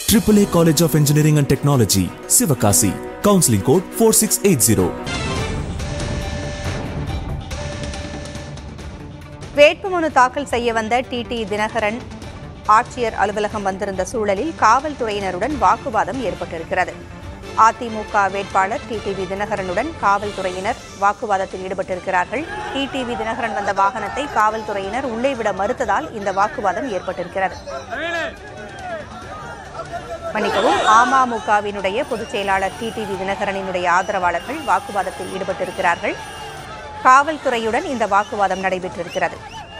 AAA College of Engineering and Technology, Sivakasi. Counseling code 4680. வேட்புமனு தாக்கல் செய்ய வந்த டிடி தினகரன் ஆட்சியர் அலுவலகம் வந்திருந்த சூழலில் காவல்துறையினருடன் வாக்குவாதம் ஏற்பட்டிருக்கிறது அதிமுக வேட்பாளர் டிடிவி தினகரனுடன் காவல்துறையினர் வாக்குவாதத்தில் ஈடுபட்டிருக்கிறார்கள் டிடிவி தினகரன் வந்த வாகனத்தை காவல்துறையினர் உள்ளே விட மறுத்ததால் இந்த வாக்குவாதம் ஏற்பட்டிருக்கிறது மன்னிக்கவும் அமமுகவினுடைய பொதுச் செயலாளர் டிடிவி தினகரனினுடைய ஆதரவாளர்கள் வாக்குவாதத்தில் ஈடுபட்டிருக்கிறார்கள் காவல்துறையுடன் இந்த வாக்குவாதம் நடைபெற்றிருக்கிறது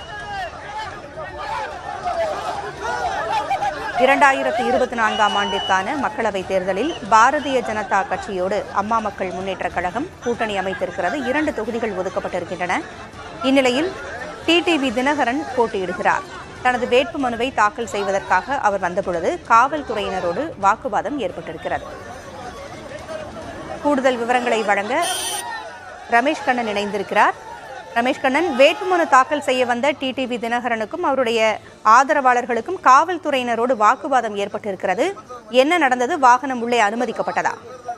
இரண்டாயிரத்து இருபத்தி நான்காம் ஆண்டிற்கான மக்களவைத் தேர்தலில் பாரதிய ஜனதா கட்சியோடு அம்மா மக்கள் முன்னேற்றக் கழகம் கூட்டணி அமைத்திருக்கிறது இரண்டு தொகுதிகள் ஒதுக்கப்பட்டிருக்கின்றன இந்நிலையில் டிடிவி தினகரன் போட்டியிடுகிறார் தனது வேட்பு மனுவை தாக்கல் செய்வதற்காக அவர் வந்தபொழுது காவல்துறையினரோடு வாக்குவாதம் ஏற்பட்டிருக்கிறது கூடுதல் விவரங்களை வழங்க ரமேஷ் கண்ணன் இணைந்திருக்கிறார் ரமேஷ் கண்ணன் வேட்புமனு தாக்கல் செய்ய வந்த டிடிவி தினகரனுக்கும் அவருடைய ஆதரவாளர்களுக்கும் காவல்துறையினரோடு வாக்குவாதம் ஏற்பட்டிருக்கிறது என்ன நடந்தது வாகனம் உள்ளே அனுமதிக்கப்பட்டதா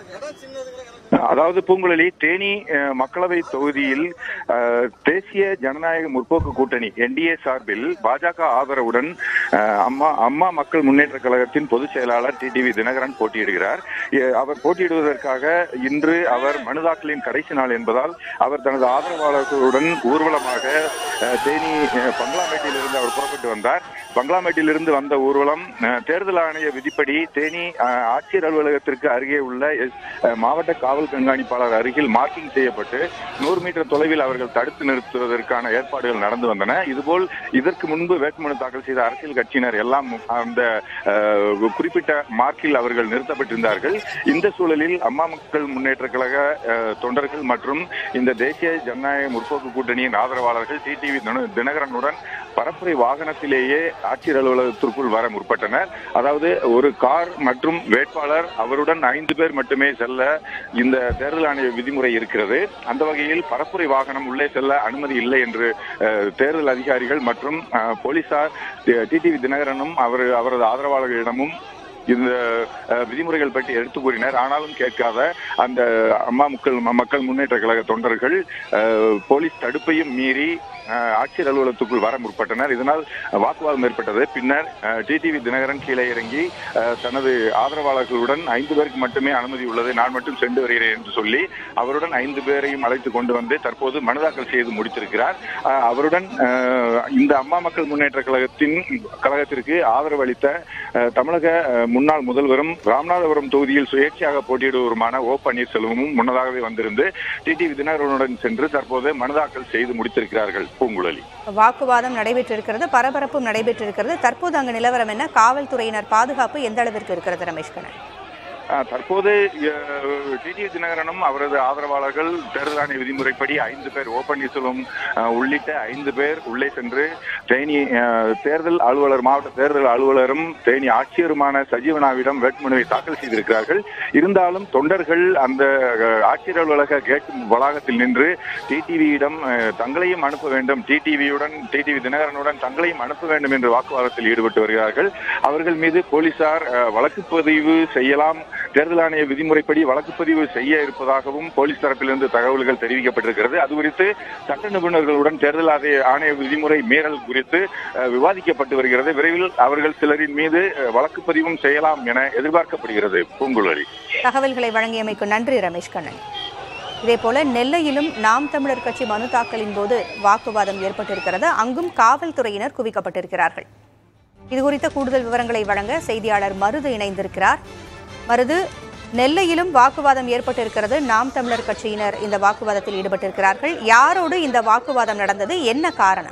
அதாவது பூங்குழலி தேனி அஹ், மக்களவை தொகுதியில் அஹ், தேசிய ஜனநாயக முற்போக்கு கூட்டணி என்டிஏ சார்பில் பாஜக ஆதரவுடன் அஹ், அம்மா அம்மா மக்கள் முன்னேற்ற கழகத்தின் பொதுச் செயலாளர் டிடிவி தினகரன் போட்டியிடுகிறார் எ- அவர் போட்டியிடுவதற்காக இன்று அவர் மனு தாக்கலின் கடைசி நாள் என்பதால் அவர் தனது ஆதரவாளர்களுடன் ஊர்வலமாக அஹ், தேனி அஹ், பங்களாமேட்டிலிருந்து அவர் புறப்பட்டு வந்தார் பங்களாமேட்டிலிருந்து வந்த ஊர்வலம் அஹ், தேர்தல் ஆணைய விதிப்படி தேனி அஹ், ஆட்சியர் அலுவலகத்திற்கு அருகே உள்ள எஸ்- அஹ், மாவட்ட காவல் கண்காணிப்பாளர் அருகில் மார்க்கிங் செய்யப்பட்டு நூறு மீட்டர் தொலைவில் அவர்கள் தடுத்து நிறுத்துவதற்கான ஏற்பாடுகள் நடந்து வந்தன இதுபோல் இதற்கு முன்பு வேட்புமனு தாக்கல் செய்த அரசியல் கட்சியினர் எல்லாம் அந்த அஹ், குறிப்பிட்ட மார்க்கில் அவர்கள் நிறுத்தப்பட்டிருந்தார்கள் இந்த சூழலில் அம்மா மக்கள் முன்னேற்ற கழக அஹ், தொண்டர்கள் மற்றும் இந்த தேசிய ஜனநாயக முற்போக்கு கூட்டணியின் ஆதரவாளர்கள் டிடிவி தினகரனுடன் பரப்புரை வாகனத்திலேயே ஆட்சியர் அலுவலகத்திற்குள் வர முற்பட்டனர் அதாவது ஒரு கார் மற்றும் வேட்பாளர் அவருடன் ஐந்து பேர் மட்டுமே செல்ல இந்த தேர்தல் ஆணைய விதிமுறை இருக்கிறது அந்த வகையில் பரப்புரை வாகனம் உள்ளே செல்ல அனுமதி இல்லை என்று அஹ், தேர்தல் அதிகாரிகள் மற்றும் அஹ், போலீசார் டிடிவி தினகரனும் அவர் அவரது ஆதரவாளர்களிடமும் இந்த அஹ், விதிமுறைகள் பற்றி எடுத்து கூறினர் ஆனாலும் கேட்காத அந்த அம்மா மக்கள் மக்கள் முன்னேற்ற கழக தொண்டர்கள் அஹ், போலீஸ் தடுப்பையும் மீறி அஹ், ஆட்சியர் அலுவலகத்துக்குள் வர முற்பட்டனர் இதனால் வாக்குவாதம் ஏற்பட்டது பின்னர் டிடிவி தினகரன் கீழே இறங்கி அஹ், தனது ஆதரவாளர்களுடன் ஐந்து பேருக்கு மட்டுமே அனுமதி உள்ளது நான் மட்டும் சென்று வருகிறேன் என்று சொல்லி அவருடன் ஐந்து பேரையும் அழைத்து கொண்டு வந்து தற்போது மனு தாக்கல் செய்து முடித்திருக்கிறார் அஹ், அவருடன் அஹ், இந்த அம்மா மக்கள் முன்னேற்ற கழகத்தின் கழகத்திற்கு ஆதரவு அளித்த அஹ், தமிழக அஹ், முன்னாள் முதல்வரும் ராமநாதபுரம் தொகுதியில் சுயேட்சையாக போட்டியிடுவருமான ஓ பன்னீர்செல்வமும் முன்னதாகவே வந்திருந்து டிடிவி தினகரனுடன் சென்று தற்போது மனு தாக்கல் செய்து முடித்திருக்கிறார்கள் பூங்குழலி வாக்குவாதம் நடைபெற்றிருக்கிறது பரபரப்பும் நடைபெற்றிருக்கிறது தற்போது அங்கு நிலவரம் என்ன காவல்துறையினர் பாதுகாப்பு எந்த அளவிற்கு இருக்கிறது ரமேஷ் கண்ணன் அஹ், தற்போது டிடிவி தினகரனும் அவரது ஆதரவாளர்கள் தேர்தல் ஆணைய விதிமுறைப்படி ஐந்து பேர் ஓ பன்னீர்செல்வம் அஹ், உள்ளிட்ட ஐந்து பேர் உள்ளே சென்று தேனி அஹ், தேர்தல் அலுவலர் மாவட்ட தேர்தல் அலுவலரும் தேனி ஆட்சியருமான சஜீவனாவிடம் வேட்புமனுவை தாக்கல் செய்திருக்கிறார்கள் இருந்தாலும் தொண்டர்கள் அந்த அஹ், ஆட்சியர் அலுவலக கேட் வளாகத்தில் நின்று டிடிவியிடம் தங்களையும் அனுப்ப வேண்டும் டிடிவியுடன் டிடிவி தினகரனுடன் தங்களையும் அனுப்ப வேண்டும் என்று வாக்குவாதத்தில் ஈடுபட்டு வருகிறார்கள் அவர்கள் மீது போலீசார் அஹ், வழக்கு பதிவு செய்யலாம் தேர்தல் ஆணைய விதிமுறைப்படி வழக்கு பதிவு செய்ய இருப்பதாகவும் போலீஸ் தரப்பிலிருந்து தகவல்கள் தெரிவிக்கப்பட்டிருக்கிறது அது குறித்து சட்ட நிபுணர்களுடன் தேர்தல் ஆணைய- ஆணைய விதிமுறை மீறல் குறித்து அஹ், விவாதிக்கப்பட்டு வருகிறது விரைவில் அவர்கள் சிலரின் மீது அஹ், வழக்கு பதிவும் செய்யலாம் என எதிர்பார்க்கப்படுகிறது பூங்குழலி தகவல்களை வழங்கியமைக்கு நன்றி ரமேஷ் கண்ணன் இதேபோல நெல்லையிலும் நாம் தமிழர் கட்சி மனு தாக்கலின் போது வாக்குவாதம் ஏற்பட்டிருக்கிறது அங்கும் காவல்துறையினர் குவிக்கப்பட்டிருக்கிறார்கள் இது குறித்த கூடுதல் விவரங்களை வழங்க செய்தியாளர் மருது இணைந்திருக்கிறார் மருது நெல்லையிலும் வாக்குவாதம் ஏற்பட்டிருக்கிறது நாம் தமிழர் கட்சியினர் இந்த வாக்குவாதத்தில் ஈடுபட்டிருக்கிறார்கள் யாரோடு இந்த வாக்குவாதம் நடந்தது என்ன காரணம்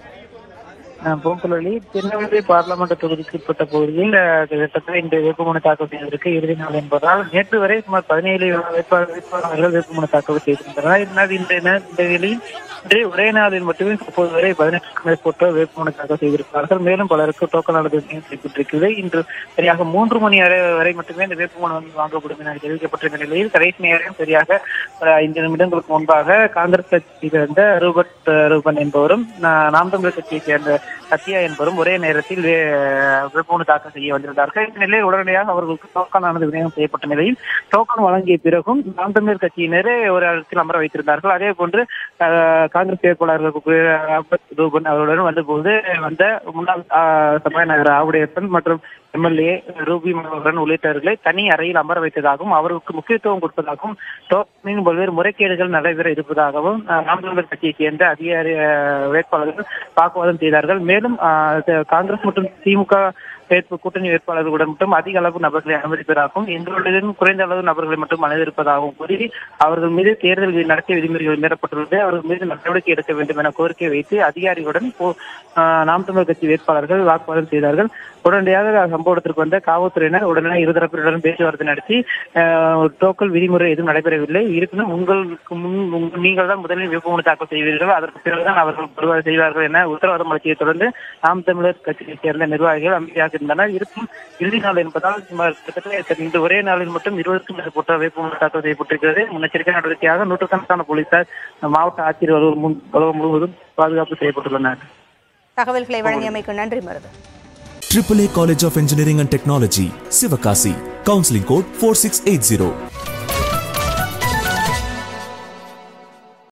பூங்குழலி திருநெல்வேலி பார்லமெண்ட் தொகுதிக்கு உட்பட்ட பகுதியில் அஹ், கிட்டத்தட்ட இந்த வேட்புமனு தாக்கல் செய்வதற்கு இறுதி நாள் என்பதால் நேற்று வரை சுமார் பதினேழு வேட்பாளர் வேட்பாளர்கள் வேட்புமனு தாக்கல் செய்திருந்தனர் இதனால் இந்த நே- இந்த நிலையில் இன்று ஒரே நாளில் மட்டுமே தற்போது வரை பதினெட்டுக்கும் மேற்பட்டோர் வேட்புமனு தாக்கல் செய்திருக்கிறார்கள் மேலும் பலருக்கு டோக்கன் அளவு செய்யப்பட்டிருக்கிறது இன்று சரியாக மூன்று மணி வரை வரை மட்டுமே இந்த வேட்புமனு வந்து வாங்கப்படும் என தெரிவிக்கப்பட்டிருந்த நிலையில் கடைசி நேரம் சரியாக ஒரு ஐந்து நிமிடங்களுக்கு முன்பாக காங்கிரஸ் கட்சியை சேர்ந்த ரூபர்ட் அஹ், ரூபன் என்பவரும் நா- நாம் தமிழர் கட்சியை சேர்ந்த சத்யா என்பவரும் ஒரே நேரத்தில் வே- வேட்புமனு தாக்கல் செய்ய வந்திருந்தார்கள் இந்த நிலையில் உடனடியாக அவர்களுக்கு டோக்கன் ஆனது விநியோகம் செய்யப்பட்ட நிலையில் டோக்கன் வழங்கிய பிறகும் நாம் தமிழர் கட்சியினரே ஒரு இடத்தில் அமர வைத்திருந்தார்கள் அதே போன்று அஹ், காங்கிரஸ் வேட்பாளர்களுக்கு அஹ், ரூபன் அவருடன் வந்தபோது வந்த முன்னாள் அஹ், சபாநாயகர் ஆவுடையப்பன் மற்றும் எம்எல்ஏ ரூபி மனோகரன் உள்ளிட்டவர்களை தனி அறையில் அமர வைத்ததாகவும் அவர்களுக்கு முக்கியத்துவம் கொடுப்பதாகவும் டோக்கனின் பல்வேறு முறைகேடுகள் நடைபெற இருப்பதாகவும் அஹ், நாம் தமிழர் கட்சியைச் சேர்ந்த அதிகாரி அஹ், வேட்பாளர்கள் வாக்குவாதம் செய்தார்கள் மேலும் அஹ், த- காங்கிரஸ் மற்றும் திமுக வேட்பு கூட்டணி வேட்பாளர்களுடன் மட்டும் அதிக அளவு நபர்களை அனுமதிப்பதாகவும் எங்களுடன் குறைந்த அளவு நபர்களை மட்டும் அனுமதிப்பதாகவும் கூறி அவர்கள் மீது தேர்தல் வி- நடத்தை விதிமுறைகள் மீறப்பட்டுள்ளது அவர்கள் மீது நடவடிக்கை எடுக்க வேண்டும் என கோரிக்கை வைத்து அதிகாரிகளுடன் போ- ஆஹ் நாம் தமிழர் கட்சி வேட்பாளர்கள் வாக்குவாதம் செய்தார்கள் உடனடியாக சம்பவத்திற்கு வந்த காவல்துறையினர் உடனே இருதரப்பினருடன் பேச்சுவார்த்தை நடத்தி ஆஹ், டோக்கல் விதிமுறை எதுவும் நடைபெறவில்லை இருப்பினும் உங்களுக்கு முன் உங்க- நீங்கள் தான் முதலில் வேட்புமனு தாக்கல் செய்வீர்கள் அதற்கு பிறகுதான் அவர்கள் வருவாய் செய்வார்கள் என உத்தரவாதம் அளித்ததை தொடர்ந்து நாம் தமிழர் கட்சியைச் சேர்ந்த நிர்வாகிகள் அமைதியாக இருந்தனர் இருப்பினும் இறுதி நாள் என்பதால் சுமார் கிட்டத்தட்ட இந்த ஒரே நாளில் மட்டும் இருபதுக்கும் மேற்பட்ட வேட்புமனு தாக்கல் செய்யப்பட்டிருக்கிறது முன்னெச்சரிக்கை நடவடிக்கையாக நூற்றுக்கணக்கான போலீசார் மாவட்ட ஆட்சியர் அலுவலகம் முன்- அலுவலகம் முழுவதும் பாதுகாப்பு செய்யப்பட்டுள்ளனர் தகவல்களை வழங்கியமைக்கு நன்றி Marudhu AAA College of Engineering and Technology, Sivakasi. Counseling code 4680.